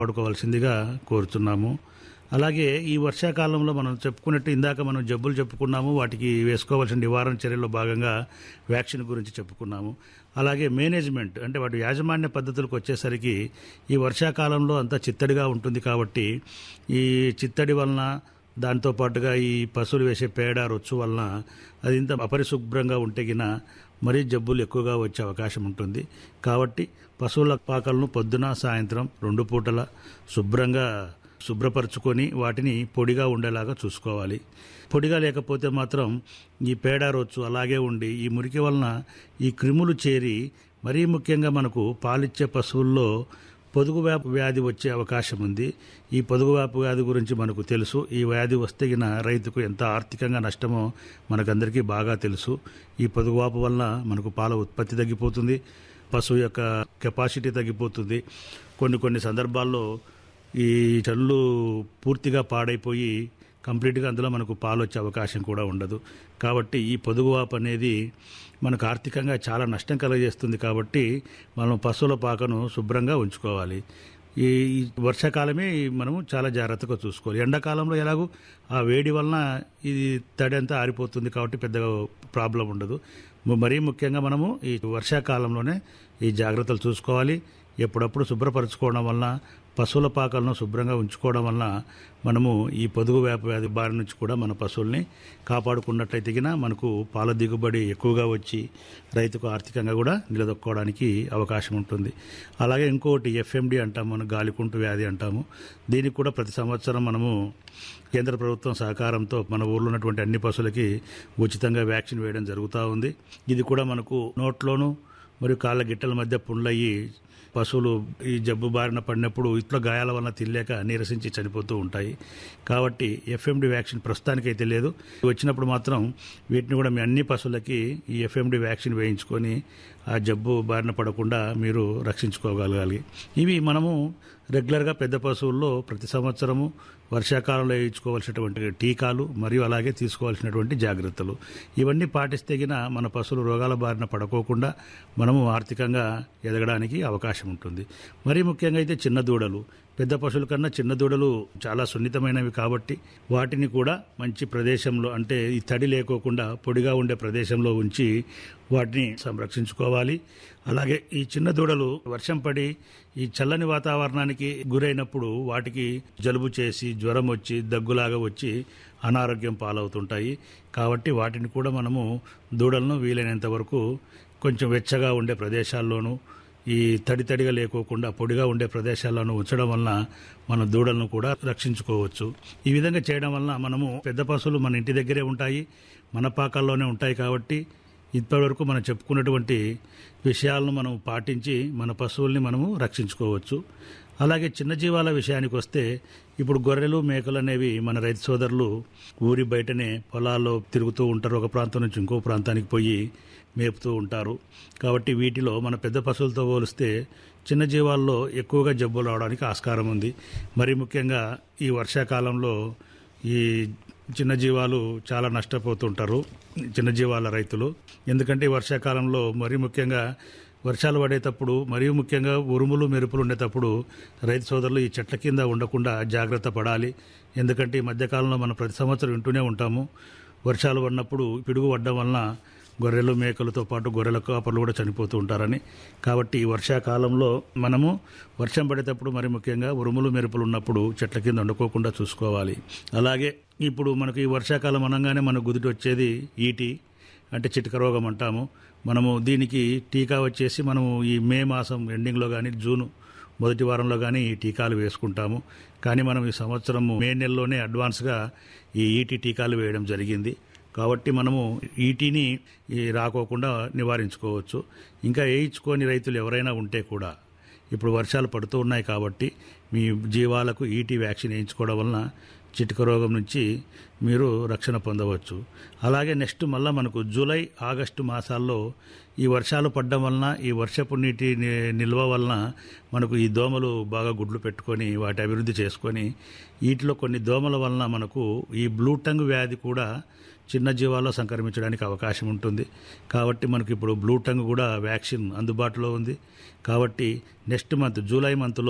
పడుకోవాల్సిందిగా కోరుతున్నాము అలాగే ఈ వర్షాకాలంలో మనం చెప్పుకున్నట్టు ఇందాక మనం జబ్బులు చెప్పుకున్నాము వాటికి వేసుకోవాల్సిన నివారణ చర్యల్లో భాగంగా వ్యాక్సిన్ గురించి చెప్పుకున్నాము అలాగే మేనేజ్మెంట్ అంటే వాటి యాజమాన్య పద్ధతులకు వచ్చేసరికి ఈ వర్షాకాలంలో అంతా చిత్తడిగా ఉంటుంది కాబట్టి ఈ చిత్తడి వలన దాంతో పాటుగా ఈ పశువులు వేసే పేడ రొచ్చు వలన అది ఇంత అపరిశుభ్రంగా ఉంటే గిన మరీ జబ్బులు ఎక్కువగా వచ్చే అవకాశం ఉంటుంది కాబట్టి పశువుల పాకలను పొద్దున సాయంత్రం రెండు పూటల శుభ్రంగా శుభ్రపరచుకొని వాటిని పొడిగా ఉండేలాగా చూసుకోవాలి పొడిగా లేకపోతే మాత్రం ఈ పేడ రొచ్చు అలాగే ఉండి ఈ మురికి వలన ఈ క్రిములు చేరి మరీ ముఖ్యంగా మనకు పాలిచ్చే పశువుల్లో పొదుగువాపు వ్యాధి వచ్చే అవకాశం ఉంది ఈ పొదుగువాపు వ్యాధి గురించి మనకు తెలుసు ఈ వ్యాధి వస్తే గిన రైతుకు ఎంత ఆర్థికంగా నష్టమో మనకందరికీ బాగా తెలుసు ఈ పొదుగువాపు వల్ల మనకు పాల ఉత్పత్తి తగ్గిపోతుంది పశువు యొక్క కెపాసిటీ తగ్గిపోతుంది కొన్ని కొన్ని సందర్భాల్లో ఈ చల్లు పూర్తిగా పాడైపోయి కంప్లీట్గా అందులో మనకు పాలు వచ్చే అవకాశం కూడా ఉండదు కాబట్టి ఈ పొదుగువాపు అనేది మనకు ఆర్థికంగా చాలా నష్టం కలుగజేస్తుంది కాబట్టి మనం పశువుల పాకను శుభ్రంగా ఉంచుకోవాలి ఈ ఈ వర్షాకాలమే మనము చాలా జాగ్రత్తగా చూసుకోవాలి ఎండాకాలంలో ఎలాగో ఆ వేడి వలన ఇది తడి అంతా ఆరిపోతుంది కాబట్టి పెద్దగా ప్రాబ్లం ఉండదు మరీ ముఖ్యంగా మనము ఈ వర్షాకాలంలోనే ఈ జాగ్రత్తలు చూసుకోవాలి ఎప్పుడప్పుడు శుభ్రపరచుకోవడం వలన పశువుల పాకలను శుభ్రంగా ఉంచుకోవడం వలన మనము ఈ పొదుగు వ్యాప వ్యాధి బారి నుంచి కూడా మన పశువుల్ని కాపాడుకున్నట్లయితే గిన మనకు పాల దిగుబడి ఎక్కువగా వచ్చి రైతుకు ఆర్థికంగా కూడా నిలదొక్కోవడానికి అవకాశం ఉంటుంది అలాగే ఇంకోటి ఎఫ్ఎండి అంటాము మనం గాలికుంటు వ్యాధి అంటాము దీనికి కూడా ప్రతి సంవత్సరం మనము కేంద్ర ప్రభుత్వం సహకారంతో మన ఊర్లో ఉన్నటువంటి అన్ని పశువులకి ఉచితంగా వ్యాక్సిన్ వేయడం జరుగుతూ ఉంది ఇది కూడా మనకు నోట్లోను మరియు కాళ్ళ గిట్టల మధ్య పుండ్లయ్యి పశువులు ఈ జబ్బు బారిన పడినప్పుడు ఇట్లా గాయాల వలన తినలేక నీరసించి చనిపోతూ ఉంటాయి కాబట్టి ఎఫ్ఎండి వ్యాక్సిన్ ప్రస్తుతానికైతే లేదు వచ్చినప్పుడు మాత్రం వీటిని కూడా మీ అన్ని పశువులకి ఈ ఎఫ్ఎండి వ్యాక్సిన్ వేయించుకొని ఆ జబ్బు బారిన పడకుండా మీరు రక్షించుకోగలగాలి ఇవి మనము రెగ్యులర్గా పెద్ద పశువుల్లో ప్రతి సంవత్సరము వర్షాకాలంలో వేయించుకోవాల్సినటువంటి టీకాలు మరియు అలాగే తీసుకోవాల్సినటువంటి జాగ్రత్తలు ఇవన్నీ పాటిస్తే గిన మన పశువులు రోగాల బారిన పడుకోకుండా మనము ఆర్థికంగా ఎదగడానికి అవకాశం ఉంటుంది మరీ ముఖ్యంగా అయితే చిన్న దూడలు పెద్ద పశువుల కన్నా చిన్న దూడలు చాలా సున్నితమైనవి కాబట్టి వాటిని కూడా మంచి ప్రదేశంలో అంటే ఈ తడి లేకోకుండా పొడిగా ఉండే ప్రదేశంలో ఉంచి వాటిని సంరక్షించుకోవాలి అలాగే ఈ చిన్న దూడలు వర్షం పడి ఈ చల్లని వాతావరణానికి గురైనప్పుడు వాటికి జలుబు చేసి జ్వరం వచ్చి దగ్గులాగా వచ్చి అనారోగ్యం పాలవుతుంటాయి కాబట్టి వాటిని కూడా మనము దూడలను వీలైనంత వరకు కొంచెం వెచ్చగా ఉండే ప్రదేశాల్లోనూ ఈ తడి తడిగా లేకోకుండా పొడిగా ఉండే ప్రదేశాలను ఉంచడం వలన మన దూడలను కూడా రక్షించుకోవచ్చు ఈ విధంగా చేయడం వలన మనము పెద్ద పశువులు మన ఇంటి దగ్గరే ఉంటాయి మన పాకాల్లోనే ఉంటాయి కాబట్టి ఇప్పటివరకు మనం చెప్పుకున్నటువంటి విషయాలను మనం పాటించి మన పశువుల్ని మనము రక్షించుకోవచ్చు అలాగే చిన్న జీవాల విషయానికి వస్తే ఇప్పుడు గొర్రెలు మేకలు అనేవి మన రైతు సోదరులు ఊరి బయటనే పొలాల్లో తిరుగుతూ ఉంటారు ఒక ప్రాంతం నుంచి ఇంకో ప్రాంతానికి పోయి మేపుతూ ఉంటారు కాబట్టి వీటిలో మన పెద్ద పశువులతో పోలిస్తే చిన్న జీవాల్లో ఎక్కువగా జబ్బులు రావడానికి ఆస్కారం ఉంది మరి ముఖ్యంగా ఈ వర్షాకాలంలో ఈ చిన్న జీవాలు చాలా నష్టపోతుంటారు చిన్న జీవాల రైతులు ఎందుకంటే ఈ వర్షాకాలంలో మరీ ముఖ్యంగా వర్షాలు పడేటప్పుడు మరియు ముఖ్యంగా ఉరుములు మెరుపులు ఉండేటప్పుడు రైతు సోదరులు ఈ చెట్ల కింద ఉండకుండా జాగ్రత్త పడాలి ఎందుకంటే ఈ మధ్యకాలంలో మనం ప్రతి సంవత్సరం వింటూనే ఉంటాము వర్షాలు పడినప్పుడు పిడుగు పడడం వలన గొర్రెలు మేకలతో పాటు గొర్రెల కాపర్లు కూడా చనిపోతూ ఉంటారని కాబట్టి ఈ వర్షాకాలంలో మనము వర్షం పడేటప్పుడు మరి ముఖ్యంగా ఉరుములు మెరుపులు ఉన్నప్పుడు చెట్ల కింద వండుకోకుండా చూసుకోవాలి అలాగే ఇప్పుడు మనకు ఈ వర్షాకాలం అనగానే మనకు గుదిటి వచ్చేది ఈటి అంటే చిటిక రోగం అంటాము మనము దీనికి టీకా వచ్చేసి మనము ఈ మే మాసం ఎండింగ్లో కానీ జూన్ మొదటి వారంలో కానీ ఈ టీకాలు వేసుకుంటాము కానీ మనం ఈ సంవత్సరం మే నెలలోనే అడ్వాన్స్గా ఈ ఈటీ టీకాలు వేయడం జరిగింది కాబట్టి మనము ఈటీని ఈ రాకోకుండా నివారించుకోవచ్చు ఇంకా వేయించుకొని రైతులు ఎవరైనా ఉంటే కూడా ఇప్పుడు వర్షాలు పడుతూ ఉన్నాయి కాబట్టి మీ జీవాలకు ఈటీ వ్యాక్సిన్ వేయించుకోవడం వలన చిటిక రోగం నుంచి మీరు రక్షణ పొందవచ్చు అలాగే నెక్స్ట్ మళ్ళీ మనకు జూలై ఆగస్టు మాసాల్లో ఈ వర్షాలు పడడం వలన ఈ వర్షపు నీటి ని- నిల్వ వలన మనకు ఈ దోమలు బాగా గుడ్లు పెట్టుకొని వాటి అభివృద్ధి చేసుకొని వీటిలో కొన్ని దోమల వలన మనకు ఈ బ్లూ టంగ్ వ్యాధి కూడా చిన్న జీవాల్లో సంక్రమించడానికి అవకాశం ఉంటుంది కాబట్టి మనకి ఇప్పుడు బ్లూ టంగ్ కూడా వ్యాక్సిన్ అందుబాటులో ఉంది కాబట్టి నెక్స్ట్ మంత్ జూలై మంత్లో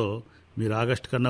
మీరు ఆగస్టు కన్నా